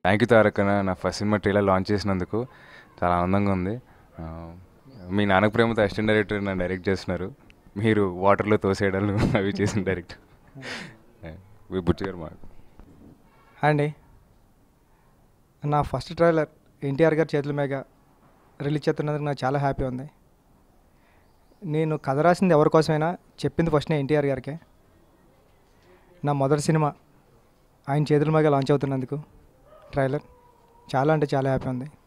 thank you తారకన నా first cinema trailer launch చేసినందుకు చాలా ఆనందంగా ఉంది ఆ, మీ నాన్నకు ప్రేమతో అసిస్టెంట్ డైరెక్టర్ నన్ను డైరెక్ట్ చేస్తున్నారు మీరు వాటర్లో తోసేయడాలు అవి చేసిన డైరెక్ట్ బుచ్చి గారు మాకు హాయ్ అండి నా ఫస్ట్ ట్రైలర్ ఎన్టీఆర్ గారి చేతుల మీద రిలీజ్ చేస్తున్నందుకు నాకు చాలా హ్యాపీ ఉంది నేను కథ రాసింది ఎవరి కోసమైనా చెప్పింది ఫస్ట్ నేను ఎన్టీఆర్ గారికే నా మొదటి సినిమా ఆయన చేతుల మీద లాంచ్ అవుతున్నందుకు ట్రైలర్ చాలా అంటే చాలా హ్యాపీ ఉంది